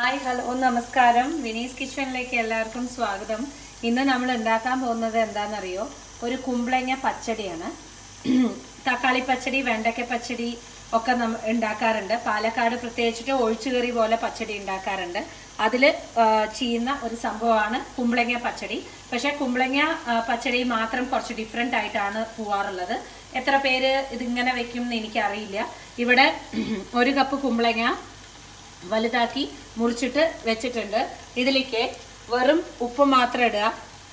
Hi hello നമസ്കാരം വിനീസ് കിച്ചണിലേക്ക് എല്ലാവർക്കും സ്വാഗതം ഇന്ന് നമ്മൾ ഉണ്ടാക്കാൻ പോകുന്നത് എന്താണെന്നറിയോ ഒരു കുമ്പളങ്ങ പച്ചടിയാണ് തക്കാളി പച്ചടി വെണ്ടയ്ക്ക പച്ചടി ഒക്കെ നമ്മൾ ഉണ്ടാക്കാറുണ്ട് പാലക്കാട് പ്രത്യേകിച്ചിട്ട് ഒഴിച്ചുകറി പോലെ പച്ചടി ഉണ്ടാക്കാറുണ്ട് അതിൽ ചെയ്യുന്ന ഒരു സംഭവമാണ് കുമ്പളങ്ങ പച്ചടി പക്ഷേ കുമ്പളങ്ങ ആ, പച്ചടി മാത്രം കുറച്ച് ഡിഫറെൻ്റ് ആയിട്ടാണ് പോവാറുള്ളത് എത്ര പേര് ഇതിങ്ങനെ വെക്കും എന്ന് എനിക്കറിയില്ല ഇവിടെ ഒരു കപ്പ് കുമ്പളങ്ങ വലുതാക്കി മുറിച്ചിട്ട് വെച്ചിട്ടുണ്ട് ഇതിലേക്ക് വെറും ഉപ്പ് മാത്രം ഇടുക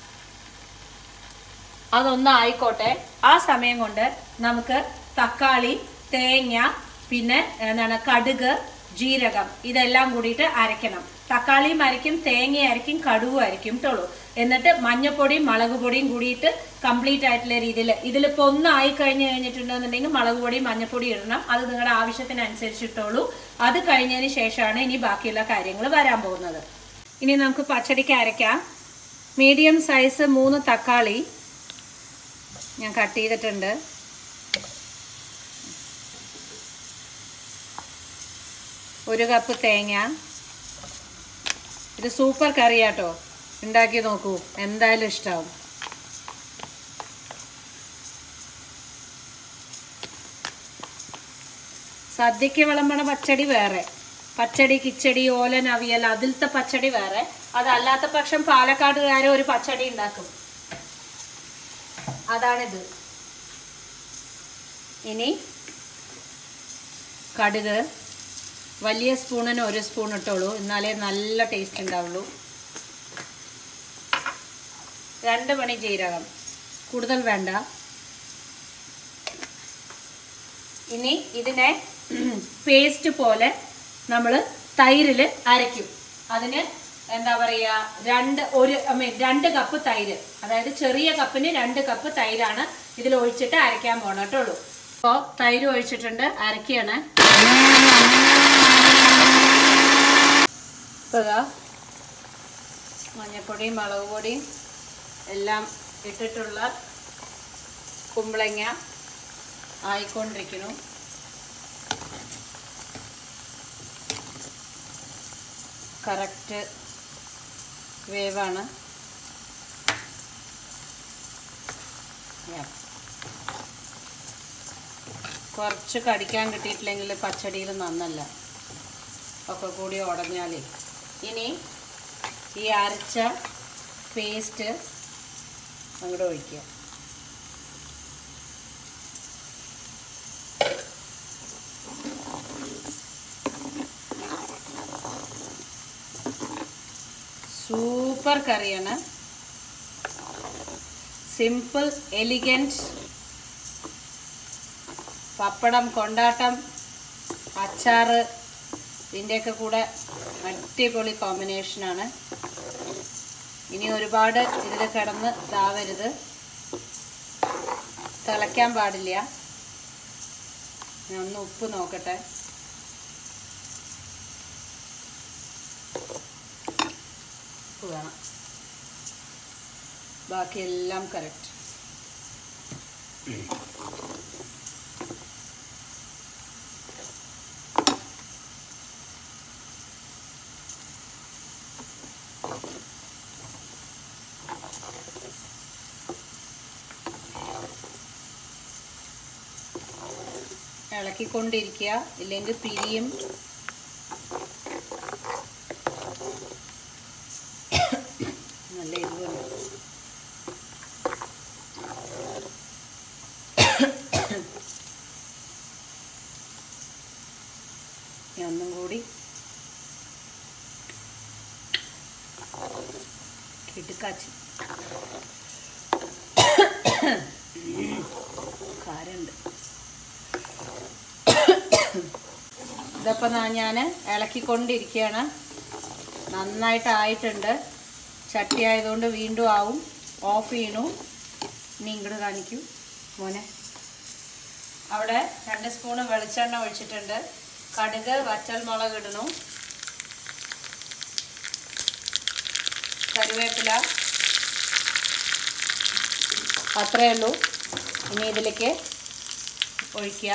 അതൊന്ന് ആയിക്കോട്ടെ ആ സമയം കൊണ്ട് നമുക്ക് തക്കാളി തേങ്ങ പിന്നെ എന്താണ് കടുക് ജീരകം ഇതെല്ലാം കൂടിയിട്ട് അരയ്ക്കണം തക്കാളിയും അരയ്ക്കും തേങ്ങ അരയ്ക്കും കടുവും അരയ്ക്കും കേട്ടുള്ളൂ എന്നിട്ട് മഞ്ഞപ്പൊടിയും മുളക് പൊടിയും കൂടിയിട്ട് കംപ്ലീറ്റ് ആയിട്ടുള്ള രീതിയിൽ ഇതിലിപ്പോൾ ഒന്ന് ആയി കഴിഞ്ഞ് കഴിഞ്ഞിട്ടുണ്ടെന്നുണ്ടെങ്കിൽ മുളക് പൊടിയും മഞ്ഞപ്പൊടിയും ഇടണം അത് നിങ്ങളുടെ ആവശ്യത്തിനനുസരിച്ച് ഇട്ടോളൂ അത് കഴിഞ്ഞതിന് ശേഷമാണ് ഇനി ബാക്കിയുള്ള കാര്യങ്ങൾ വരാൻ പോകുന്നത് ഇനി നമുക്ക് പച്ചടിക്ക് അരയ്ക്കാം മീഡിയം സൈസ് മൂന്ന് തക്കാളി ഞാൻ കട്ട് ചെയ്തിട്ടുണ്ട് ഒരു കപ്പ് തേങ്ങ ഇത് സൂപ്പർ കറിയാട്ടോ ഉണ്ടാക്കി നോക്കൂ എന്തായാലും ഇഷ്ടാവും സദ്യക്ക് വിളമ്പണ പച്ചടി വേറെ പച്ചടി കിച്ചടി ഓലൻ അവിയൽ അതിലത്തെ പച്ചടി വേറെ അതല്ലാത്ത പക്ഷം പാലക്കാടുകാരെ ഒരു പച്ചടി ഉണ്ടാക്കും അതാണിത് ഇനി കടുക് വലിയ സ്പൂണിന് ഒരു സ്പൂൺ ഇട്ടോളൂ എന്നാലേ നല്ല ടേസ്റ്റ് ഉണ്ടാവുള്ളൂ രണ്ട് മണി ജീരകം കൂടുതൽ വേണ്ട ഇനി ഇതിനെ പേസ്റ്റ് പോലെ നമ്മൾ തൈരിൽ അരയ്ക്കും അതിന് എന്താ പറയുക രണ്ട് ഒരു ഐ മീൻ രണ്ട് കപ്പ് തൈര് അതായത് ചെറിയ കപ്പിന് രണ്ട് കപ്പ് തൈരാണ് ഇതിൽ ഒഴിച്ചിട്ട് അരയ്ക്കാൻ പോകണം കേട്ടുള്ളൂ അപ്പോൾ തൈര് ഒഴിച്ചിട്ടുണ്ട് അരയ്ക്കുകയാണ് ഇപ്പോൾ ഇതാ മഞ്ഞപ്പൊടിയും മുളക് പൊടിയും എല്ലാം ഇട്ടിട്ടുള്ള കുമ്പളങ്ങ ആയിക്കൊണ്ടിരിക്കുന്നു കറക്റ്റ് വേവാണ് Yeah. കുറച്ച് കടിക്കാൻ കിട്ടിയിട്ടില്ലെങ്കിൽ പച്ചടിയിൽ നന്നല്ല ഒക്കെ കൂടി ഉടഞ്ഞാലേ ഇനി ഈ അരച്ച പേസ്റ്റ് അങ്ങോട്ട് ഒഴിക്കുക സൂപ്പർ കറിയാണ് സിമ്പിൾ എലിഗൻറ്റ് പപ്പടം കൊണ്ടാട്ടം അച്ചാറ് ഇതിൻ്റെയൊക്കെ കൂടെ അടിപൊളി കോമ്പിനേഷനാണ് ഇനി ഒരുപാട് ഇതിൽ കിടന്ന് ഇതാവരുത് തിളയ്ക്കാൻ പാടില്ല ഞാൻ ഒന്ന് ഉപ്പ് നോക്കട്ടെ ഉപ്പ് വേണം ബാക്കിയെല്ലാം കറക്റ്റ് ഇളക്കിക്കൊണ്ടിരിക്കുക ഇല്ലെങ്കിൽ പിരിയും നല്ല എരിവുണ്ട് ഇനി ഒന്നും കൂടി കിടുക്കാച്ചി കാരുണ്ട് ഇതപ്പോൾ ഞാൻ ഇളക്കിക്കൊണ്ടിരിക്കുകയാണ് നന്നായിട്ട് ആയിട്ടുണ്ട് ചട്ടി ആയതുകൊണ്ട് വീണ്ടും ആവും ഓഫ് ചെയ്യണു ഇനി ഇങ്ങോട്ട് കാണിക്കൂ മോനെ അവിടെ രണ്ട് സ്പൂണ് വെളിച്ചെണ്ണ ഒഴിച്ചിട്ടുണ്ട് കടുക് വച്ചൽ മുളക് ഇടണു കരുവേപ്പില അത്രയേ ഉള്ളൂ ഇനി ഇതിലേക്ക് ഒഴിക്കുക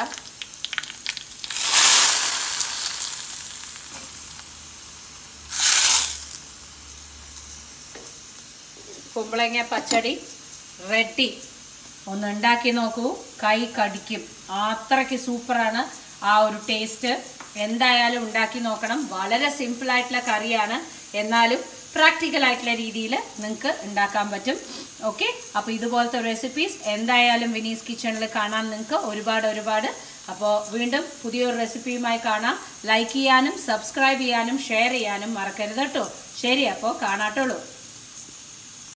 കുമ്പളങ്ങ പച്ചടി റെഡി ഒന്ന് ഉണ്ടാക്കി നോക്കൂ കൈ കടിക്കും അത്രയ്ക്ക് സൂപ്പറാണ് ആ ഒരു ടേസ്റ്റ് എന്തായാലും ഉണ്ടാക്കി നോക്കണം വളരെ സിമ്പിൾ ആയിട്ടുള്ള കറിയാണ് എന്നാലും പ്രാക്ടിക്കൽ ആയിട്ടുള്ള രീതിയിൽ നിങ്ങൾക്ക് ഉണ്ടാക്കാൻ പറ്റും ഓക്കെ അപ്പോൾ ഇതുപോലത്തെ റെസിപ്പീസ് എന്തായാലും വിനീസ് കിച്ചണിൽ കാണാൻ നിങ്ങൾക്ക് ഒരുപാട് ഒരുപാട് അപ്പോൾ വീണ്ടും പുതിയൊരു റെസിപ്പിയുമായി കാണാം ലൈക്ക് ചെയ്യാനും സബ്സ്ക്രൈബ് ചെയ്യാനും ഷെയർ ചെയ്യാനും മറക്കരുത് കേട്ടോ ശരി അപ്പോൾ കാണാട്ടുള്ളൂ